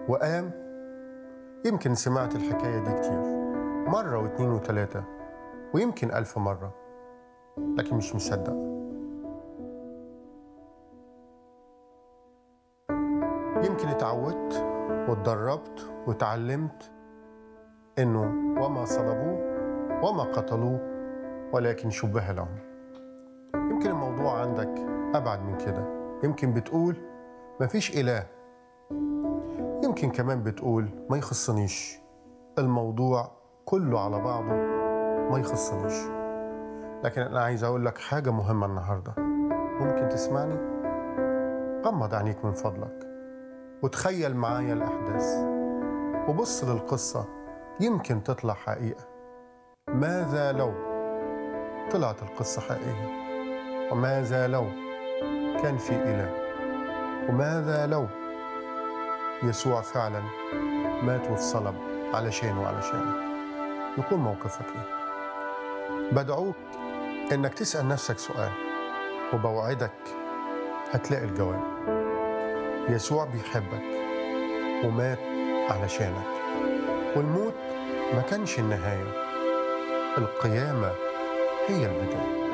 وقام يمكن سمعت الحكاية دي كتير مرة واتنين وتلاتة ويمكن ألف مرة لكن مش مصدق يمكن اتعودت واتدربت واتعلمت انه وما صلبوه وما قتلوه ولكن شبه لهم يمكن الموضوع عندك ابعد من كده يمكن بتقول مفيش اله يمكن كمان بتقول ما يخصنيش الموضوع كله على بعضه ما يخصنيش لكن انا عايز اقول لك حاجه مهمه النهارده ممكن تسمعني غمض عينيك من فضلك وتخيل معايا الاحداث وبص للقصه يمكن تطلع حقيقه ماذا لو طلعت القصه حقيقيه وماذا لو كان في اله وماذا لو يسوع فعلا مات واتصلب علشان وعلشانك يكون موقفك ايه بدعوك انك تسال نفسك سؤال وبوعدك هتلاقي الجواب يسوع بيحبك ومات علشانك والموت ما كانش النهايه القيامه هي البدايه